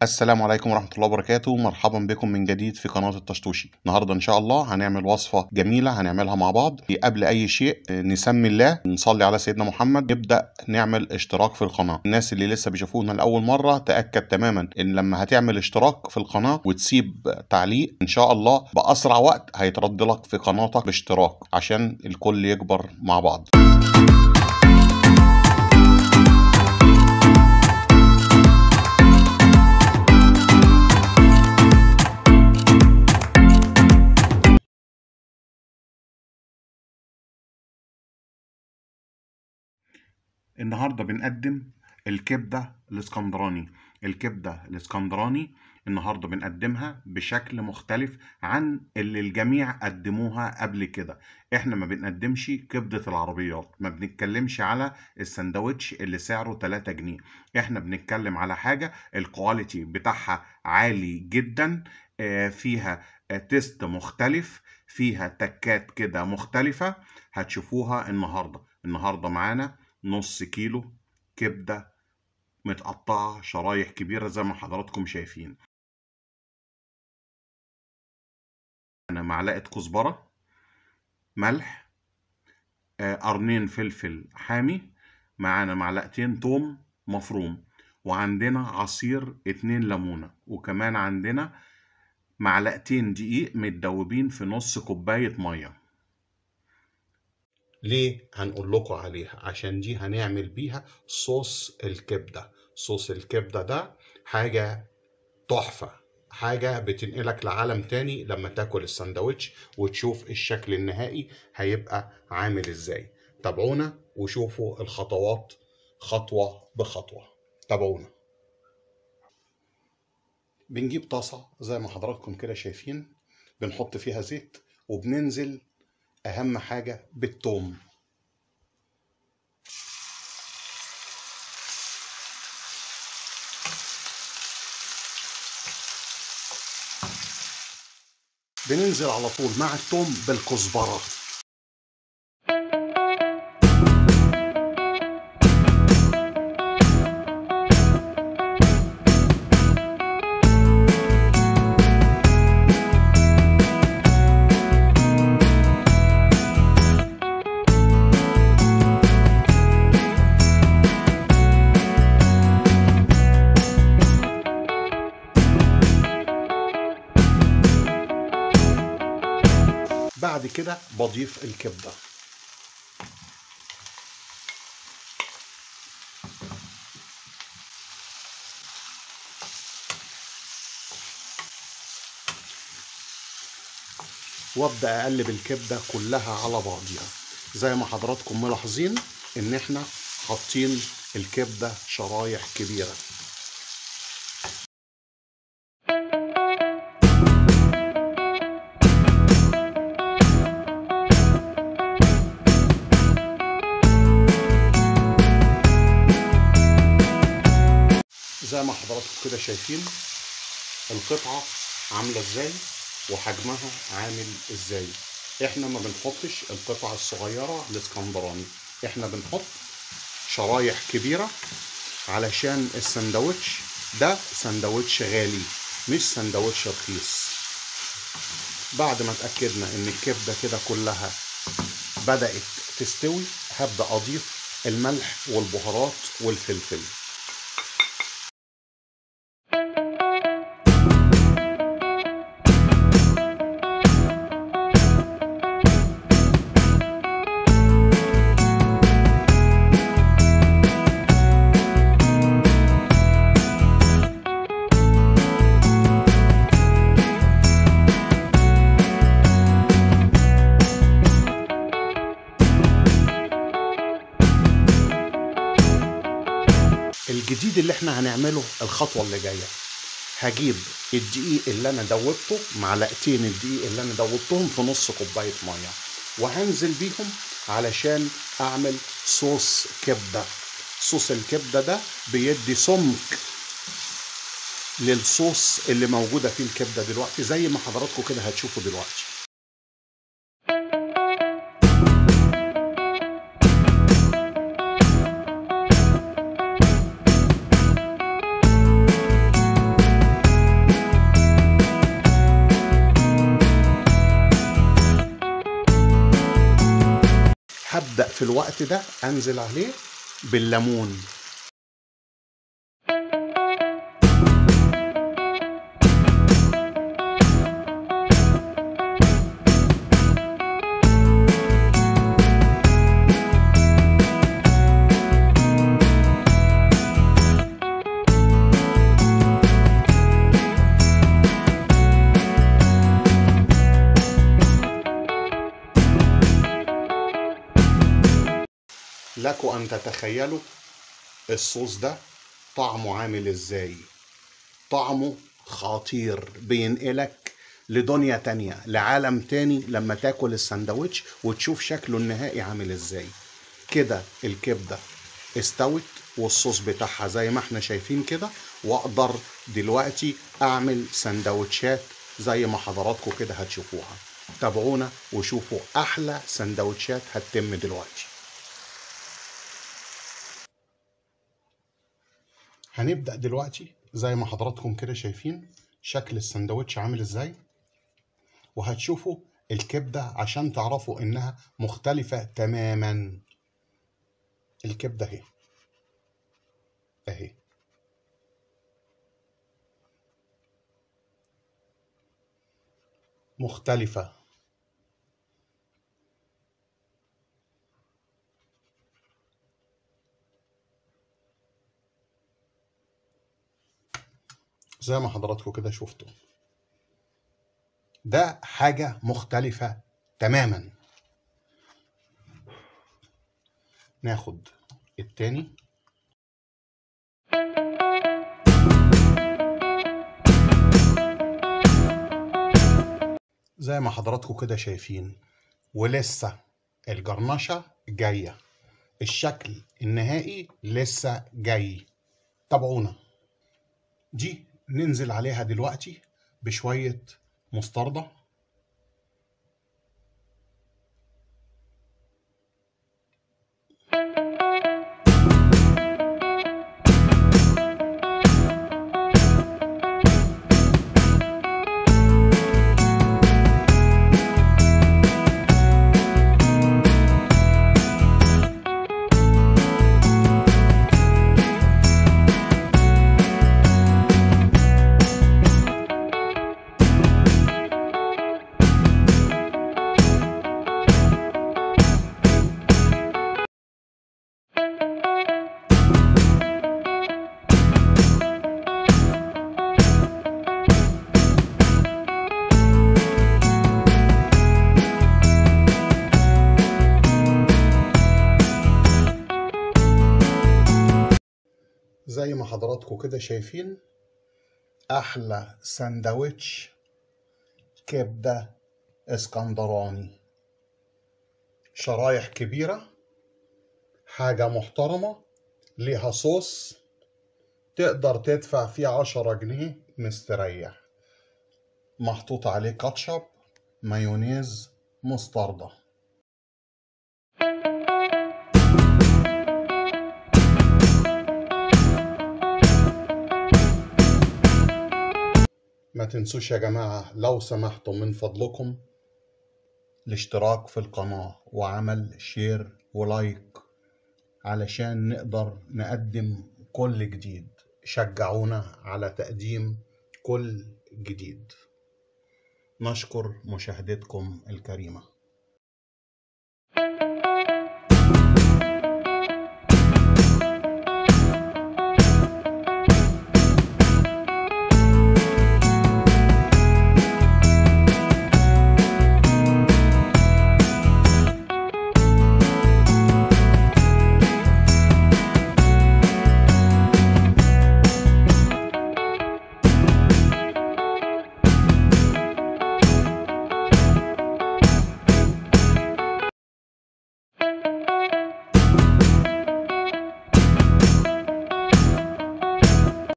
السلام عليكم ورحمة الله وبركاته مرحبا بكم من جديد في قناة الطشطوشي النهاردة إن شاء الله هنعمل وصفة جميلة هنعملها مع بعض قبل أي شيء نسمي الله نصلي على سيدنا محمد نبدأ نعمل اشتراك في القناة الناس اللي لسه بيشوفونا لأول مرة تأكد تماما إن لما هتعمل اشتراك في القناة وتسيب تعليق إن شاء الله بأسرع وقت هيترد لك في قناتك باشتراك عشان الكل يكبر مع بعض النهارده بنقدم الكبده الاسكندراني الكبده الاسكندراني النهارده بنقدمها بشكل مختلف عن اللي الجميع قدموها قبل كده احنا ما بنقدمش كبده العربيات ما بنتكلمش على السندوتش اللي سعره 3 جنيه احنا بنتكلم على حاجه الكواليتي بتاعها عالي جدا آه، فيها آه، تيست مختلف فيها تكات كده مختلفه هتشوفوها النهارده النهارده معانا نص كيلو كبدة متقطعة شرايح كبيرة زي ما حضراتكم شايفين أنا معلقة كزبرة ملح آه، قرنين فلفل حامي معانا معلقتين توم مفروم وعندنا عصير اتنين ليمونة وكمان عندنا معلقتين دقيق متدوبين في نص كوباية مية ليه هنقول لكم عليها عشان دي هنعمل بيها صوص الكبده صوص الكبده ده حاجه تحفه حاجه بتنقلك لعالم تاني لما تاكل السندوتش وتشوف الشكل النهائي هيبقى عامل ازاي تابعونا وشوفوا الخطوات خطوه بخطوه تابعونا بنجيب طاسه زي ما حضراتكم كده شايفين بنحط فيها زيت وبننزل اهم حاجه بالثوم بننزل على طول مع الثوم بالكزبره بعد كده بضيف الكبده وابدا اقلب الكبده كلها على بعضيها زي ما حضراتكم ملاحظين ان احنا حاطين الكبده شرايح كبيره زي ما حضراتكم كده شايفين القطعة عاملة ازاي وحجمها عامل ازاي احنا ما بنحطش القطع الصغيرة الاسكندراني احنا بنحط شرايح كبيرة علشان السندوتش ده سندوتش غالي مش سندوتش رخيص بعد ما اتأكدنا ان الكبدة كده كلها بدأت تستوي هبدأ اضيف الملح والبهارات والفلفل الجديد اللي احنا هنعمله الخطوه اللي جايه هجيب الدقيق اللي انا دوبته معلقتين الدقيق اللي انا دوبتهم في نص كوبايه ميه وهنزل بيهم علشان اعمل صوص كبده صوص الكبده ده بيدي سمك للصوص اللي موجوده فيه الكبده دلوقتي زي ما حضراتكم كده هتشوفوا دلوقتي وابدا في الوقت ده انزل عليه بالليمون لكم ان تتخيلوا الصوص ده طعمه عامل ازاي طعمه خطير بينقلك لدنيا تانية لعالم تاني لما تاكل السندوتش وتشوف شكله النهائي عامل ازاي كده الكبدة استوت والصوص بتاعها زي ما احنا شايفين كده واقدر دلوقتي اعمل سندوتشات زي ما حضراتكم كده هتشوفوها تابعونا وشوفوا احلى سندوتشات هتتم دلوقتي هنبدأ دلوقتي زي ما حضراتكم كده شايفين شكل السندوتش عامل ازاي وهتشوفوا الكبدة عشان تعرفوا انها مختلفة تماما الكبدة اهي اهي مختلفة زي ما حضراتكم كده شفتوا ده حاجة مختلفة تماما ناخد التاني زي ما حضراتكم كده شايفين ولسه الجرنشة جاية الشكل النهائي لسه جاي تابعونا دي ننزل عليها دلوقتي بشوية مستردة زي ما حضراتكم كده شايفين احلى سندوتش كبده اسكندراني شرايح كبيره حاجه محترمه ليها صوص تقدر تدفع فيه عشرة جنيه مستريح محطوط عليه كاتشب مايونيز مستردة ما تنسوش يا جماعة لو سمحتم من فضلكم الاشتراك في القناة وعمل شير ولايك علشان نقدر نقدم كل جديد شجعونا على تقديم كل جديد نشكر مشاهدتكم الكريمه